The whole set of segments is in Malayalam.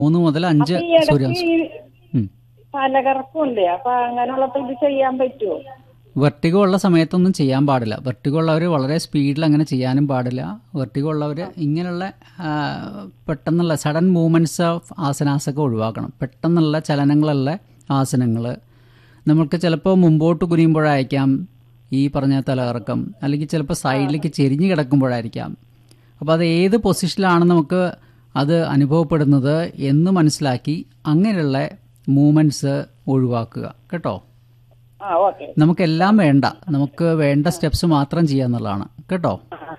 മൂന്ന് മുതൽ അഞ്ച് അപ്പൊ ഈ ഇടയ്ക്ക് സൂര്യാംശം ഈ ഉം. തലകറക്കമുണ്ട് അപ്പൊ അങ്ങനെയുള്ളപ്പോ ഇത് ചെയ്യാൻ പറ്റുമോ വെർട്ടിഗോ ഉള്ള സമയത്തൊന്നും ചെയ്യാൻ പാടില്ല വെർട്ടിഗോ ഉള്ളവർ വളരെ സ്പീഡിൽ അങ്ങനെ ചെയ്യാനും പാടില്ല വെർട്ടിഗോ ഉള്ളവർ ഇങ്ങനെയുള്ള ആ, പെട്ടെന്നുള്ള സഡൻ മൂവ്മെൻറ്റ്സ് ഓഫ് ആസനാസൊക്കെ ഒഴിവാക്കണം പെട്ടെന്നുള്ള ചലനങ്ങളുള്ള ആസനങ്ങൾ നമുക്ക് ചിലപ്പോൾ മുമ്പോട്ട് കുനിയുമ്പോഴായിരിക്കാം ഈ പറഞ്ഞ തലകറക്കം അല്ലെങ്കിൽ ചിലപ്പോൾ സൈഡിലേക്ക് ചെരിഞ്ഞ് കിടക്കുമ്പോഴായിരിക്കാം അപ്പോൾ അത് ഏത് പൊസിഷനിലാണ് നമുക്ക് അത് അനുഭവപ്പെടുന്നത് എന്ന് മനസ്സിലാക്കി അങ്ങനെയുള്ള മൂവ്മെൻറ്റ്സ് ഒഴിവാക്കുക കേട്ടോ ആ ഓക്കെ നമുക്കെല്ലാം വേണ്ട നമുക്ക് വേണ്ട സ്റ്റെപ്സ് മാത്രം ചെയ്യാന്നുള്ളതാണ് കേട്ടോ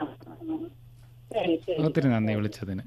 ശരി ശരി ഒത്തിരി നന്ദി വിളിച്ചതിന്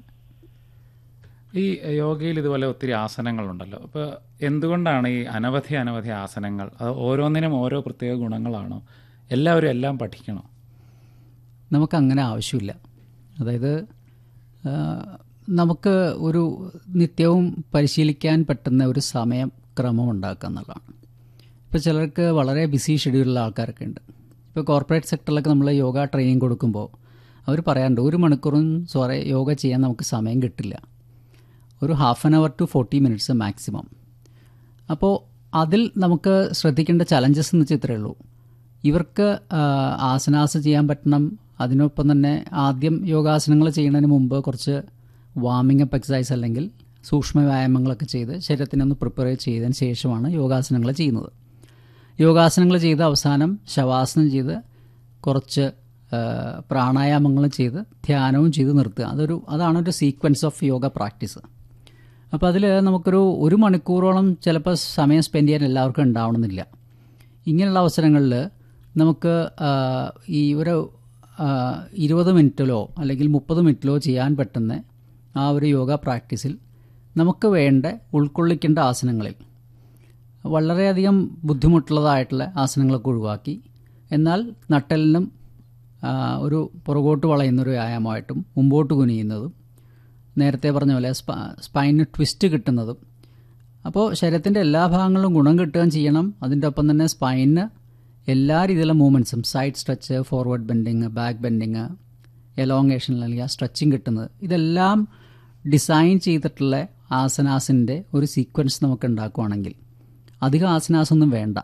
ഈ യോഗയിൽ ഇതുപോലെ ഒത്തിരി ആസനങ്ങളുണ്ടല്ലോ അപ്പോൾ എന്തുകൊണ്ടാണ് ഈ അനവധി അനവധി ആസനങ്ങൾ അത് ഓരോന്നിനും ഓരോ പ്രത്യേക ഗുണങ്ങളാണോ എല്ലാവരും എല്ലാം പഠിക്കണോ നമുക്ക് അങ്ങനെ ആവശ്യമില്ല അതായത് ആ, നമുക്ക് ഒരു നിത്യവും പരിശീലിക്കാൻ പറ്റുന്ന ഒരു സമയം ക്രമം ഉണ്ടാക്കുക എന്നുള്ളതാണ് ഇപ്പോൾ ചിലർക്ക് വളരെ ബിസി ഷെഡ്യൂളുള്ള ആൾക്കാരൊക്കെ ഉണ്ട് ഇപ്പോൾ കോർപ്പറേറ്റ് സെക്ടറിലൊക്കെ നമ്മൾ യോഗ ട്രെയിനിങ് കൊടുക്കുമ്പോൾ അവർ പറയാറുണ്ട് ഒരു മണിക്കൂറും സോറി യോഗ ചെയ്യാൻ നമുക്ക് സമയം കിട്ടില്ല ഒരു half an hour to forty minutes maximum അപ്പോൾ അതിൽ നമുക്ക് ശ്രദ്ധിക്കേണ്ട ചലഞ്ചസ് എന്ന് വെച്ചാൽ ഇത്രയേ ഉള്ളൂ ഇവർക്ക് ആ, ആസനാസ് ചെയ്യാൻ പറ്റണം അതിനൊപ്പം തന്നെ ആദ്യം യോഗാസനങ്ങൾ ചെയ്യുന്നതിന് മുമ്പ് കുറച്ച് വാമിംഗ് അപ്പ് എക്സസൈസ് അല്ലെങ്കിൽ സൂക്ഷ്മ വ്യായാമങ്ങളൊക്കെ ചെയ്ത് ശരീരത്തിനെ ഒന്ന് പ്രിപ്പയർ ചെയ്തതിന് ശേഷമാണ് യോഗാസനങ്ങൾ ചെയ്യുന്നത് യോഗാസനങ്ങൾ ചെയ്ത് അവസാനം ശവാസനം ചെയ്ത് കുറച്ച് ആ, പ്രാണായാമങ്ങളും ചെയ്ത് ധ്യാനവും ചെയ്ത് നിർത്തുക അതൊരു അതാണ് ഒരു സീക്വൻസ് ഓഫ് യോഗ പ്രാക്ടീസ് അപ്പോൾ അതിൽ നമുക്കൊരു ഒരു മണിക്കൂറോളം ചിലപ്പോൾ സമയം സ്പെൻഡ് ചെയ്യാൻ എല്ലാവർക്കും ഉണ്ടാവണമെന്നില്ല ഇങ്ങനെയുള്ള അവസരങ്ങളിൽ നമുക്ക് ആ, ഈ ഒരു ആ, ഇരുപത് മിനിറ്റിലോ അല്ലെങ്കിൽ മുപ്പത് മിനിറ്റിലോ ചെയ്യാൻ പറ്റുന്ന ആ ഒരു യോഗ പ്രാക്ടീസിൽ നമുക്ക് വേണ്ട ഉൾക്കൊള്ളിക്കേണ്ട ആസനങ്ങളിൽ വളരെയധികം ബുദ്ധിമുട്ടുള്ളതായിട്ടുള്ള ആസനങ്ങളൊക്കെ ഒഴിവാക്കി എന്നാൽ നട്ടലിനും ആ, ഒരു പുറകോട്ട് വളയുന്നൊരു വ്യായാമമായിട്ടും മുമ്പോട്ട് കുനിയുന്നതും നേരത്തെ പറഞ്ഞ പോലെ സ്പ സ്പൈന് ട്വിസ്റ്റ് കിട്ടുന്നതും അപ്പോൾ ശരീരത്തിൻ്റെ എല്ലാ ഭാഗങ്ങളിലും ഗുണം കിട്ടുകയും ചെയ്യണം അതിൻ്റെ ഒപ്പം തന്നെ സ്പൈനിന് എല്ലാ രീതിയിലുള്ള മൂവ്മെൻറ്റ്സും side stretch forward bending back bending elongation അല്ലെങ്കിൽ ആ സ്ട്രെച്ചിങ് കിട്ടുന്നത് ഇതെല്ലാം ഡിസൈൻ ചെയ്തിട്ടുള്ള ആസനാസിൻ്റെ ഒരു സീക്വൻസ് നമുക്ക് ഉണ്ടാക്കുവാണെങ്കിൽ അധികം ആസനാസൊന്നും വേണ്ട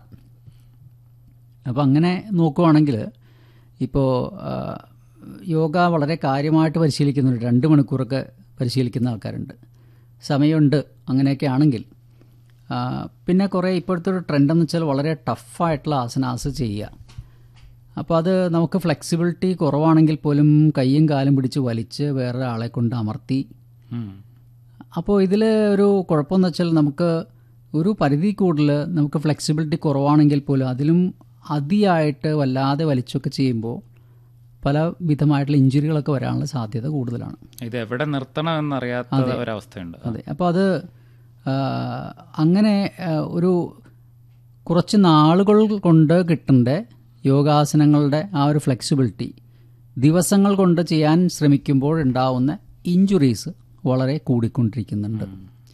അപ്പോൾ അങ്ങനെ നോക്കുവാണെങ്കിൽ ഇപ്പോൾ യോഗ വളരെ കാര്യമായിട്ട് പരിശീലിക്കുന്നുണ്ട് രണ്ട് മണിക്കൂറൊക്കെ പരിശീലിക്കുന്ന ആൾക്കാരുണ്ട് സമയമുണ്ട് അങ്ങനെയൊക്കെ ആണെങ്കിൽ ആ, പിന്നെ കുറേ ഇപ്പോഴത്തെ ഒരു ട്രെൻഡെന്ന് വെച്ചാൽ വളരെ ടഫായിട്ടുള്ള ആസനാസ് ചെയ്യുക അപ്പോൾ അത് നമുക്ക് ഫ്ലെക്സിബിലിറ്റി കുറവാണെങ്കിൽ പോലും കൈയും കാലും പിടിച്ച് വലിച്ച് വേറെ ആളെ കൊണ്ട് അമർത്തി ഉം. അപ്പോൾ ഇതിൽ ഒരു കുഴപ്പമെന്ന് വെച്ചാൽ നമുക്ക് ഒരു പരിധി കൂടുതൽ നമുക്ക് ഫ്ലെക്സിബിലിറ്റി കുറവാണെങ്കിൽ പോലും അതിലും അതിയായിട്ട് വല്ലാതെ വലിച്ചൊക്കെ ചെയ്യുമ്പോൾ പല വിധമായിട്ടുള്ള ഇഞ്ചുറികളൊക്കെ വരാനുള്ള സാധ്യത കൂടുതലാണ് ഇത് എവിടെ നിർത്തണം എന്നറിയാത്ത ഒരവസ്ഥയുണ്ട് അതെ അപ്പോൾ അത് ആ, അങ്ങനെ ആ, ഒരു കുറച്ച് നാളുകൾ കൊണ്ട് കിട്ടേണ്ട യോഗാസനങ്ങളുടെ ആ ഒരു ഫ്ലെക്സിബിലിറ്റി ദിവസങ്ങൾ കൊണ്ട് ചെയ്യാൻ ശ്രമിക്കുമ്പോൾ ഉണ്ടാവുന്ന ഇഞ്ചുറീസ് വളരെ കൂടിക്കൊണ്ടിരിക്കുന്നുണ്ട്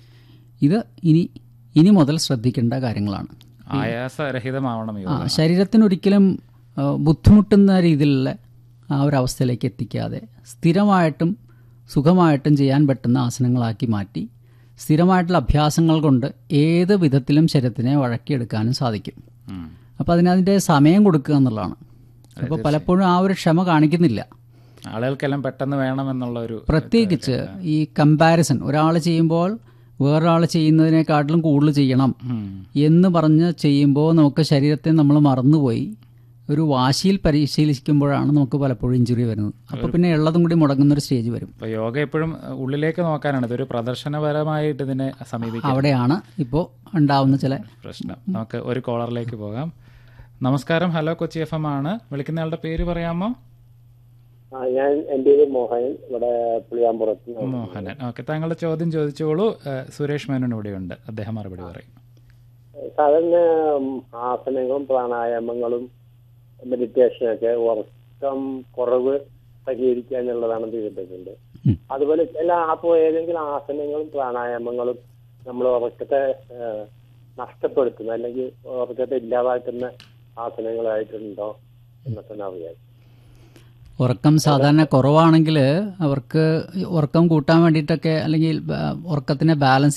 ഇത് ഇനി ഇനി മുതൽ ശ്രദ്ധിക്കേണ്ട കാര്യങ്ങളാണ് ആയാസരഹിതമാവണം ആ യോഗ ശരീരത്തിന് ഒരിക്കലും ആ, ബുദ്ധിമുട്ടുന്ന രീതിയിലുള്ള ആ ഒരു അവസ്ഥയിലേക്ക് എത്തിക്കാതെ സ്ഥിരമായിട്ടും സുഖമായിട്ടും ചെയ്യാൻ പറ്റുന്ന ആസനങ്ങളാക്കി മാറ്റി സ്ഥിരമായിട്ടുള്ള അഭ്യാസങ്ങൾ കൊണ്ട് ഏത് വിധത്തിലും ശരീരത്തിനെ വഴക്കിയെടുക്കാനും സാധിക്കും ഉം. അപ്പോൾ അതിനതിൻ്റെ സമയം കൊടുക്കുക എന്നുള്ളതാണ് അപ്പോൾ പലപ്പോഴും ആ ഒരു ക്ഷമ കാണിക്കുന്നില്ല ആളുകൾക്കെല്ലാം പെട്ടെന്ന് വേണമെന്നുള്ള ഒരു പ്രത്യേകിച്ച് ഈ കമ്പാരിസൺ ഒരാൾ ചെയ്യുമ്പോൾ വേറൊരാൾ ചെയ്യുന്നതിനെക്കാട്ടിലും കൂടുതൽ ചെയ്യണം ഉം. എന്ന് പറഞ്ഞ് ചെയ്യുമ്പോൾ നമുക്ക് ശരീരത്തെ നമ്മൾ മറന്നുപോയി ഒരു വാശിയിൽ പരിശീലിക്കുമ്പോഴാണ് നമുക്ക് പലപ്പോഴും ഇഞ്ചുറി വരുന്നത് അപ്പോൾ പിന്നെ ഉള്ളതും കൂടി മുടങ്ങുന്ന ഒരു സ്റ്റേജ് വരും ഇപ്പൊ യോഗ എപ്പോഴും ഉള്ളിലേക്ക് നോക്കാനാണ് ഇതൊരു പ്രദർശനപരമായിട്ട് ഇതിനെ സമീപിക്കാം അവിടെയാണ് ഇപ്പോൾ ഉണ്ടാവുന്ന ചില പ്രശ്നം നമുക്ക് ഒരു കോളറിലേക്ക് പോകാം നമസ്കാരം ഹലോ കൊച്ചി എഫ് എം ആണ് വിളിക്കുന്നയാളുടെ പേര് പറയാമോ ആ ഞാൻ എൻ്റെ പേര് മോഹനൻ ഇവിടെ പുളിയാമ്പുറത്ത് നിന്ന് മോഹനൻ ഓക്കെ താങ്കളുടെ ചോദ്യം ചോദിച്ചോളൂ ഏഹ്, സുരേഷ് മേനോൻ ഇവിടെയുണ്ട് അദ്ദേഹം മറുപടി പറയും സാധാരണ ഉം, ആസനങ്ങളും പ്രാണായാമങ്ങളും മെഡിറ്റേഷനൊക്കെ ഉറക്കം കുറവ് പരിഹരിക്കാനുള്ളതാണെന്ന് കേട്ടിട്ടുണ്ട് ഉം. അതുപോലെ ചില അപ്പോൾ ഏതെങ്കിലും ആസനങ്ങളും പ്രാണായാമങ്ങളും നമ്മൾ ഉറക്കത്തെ ഏഹ്, നഷ്ടപ്പെടുത്തുന്ന അല്ലെങ്കിൽ ഉറക്കത്തെ ഇല്ലാതാക്കുന്ന ആസനങ്ങളായിട്ടുണ്ടോ എന്നൊക്കെ ഒന്ന് അറിയാം ഉറക്കം സാധാരണ കുറവാണെങ്കിൽ അവർക്ക് ഉറക്കം കൂട്ടാൻ വേണ്ടിയിട്ടൊക്കെ അല്ലെങ്കിൽ ഉറക്കത്തിനെ ബാലൻസ്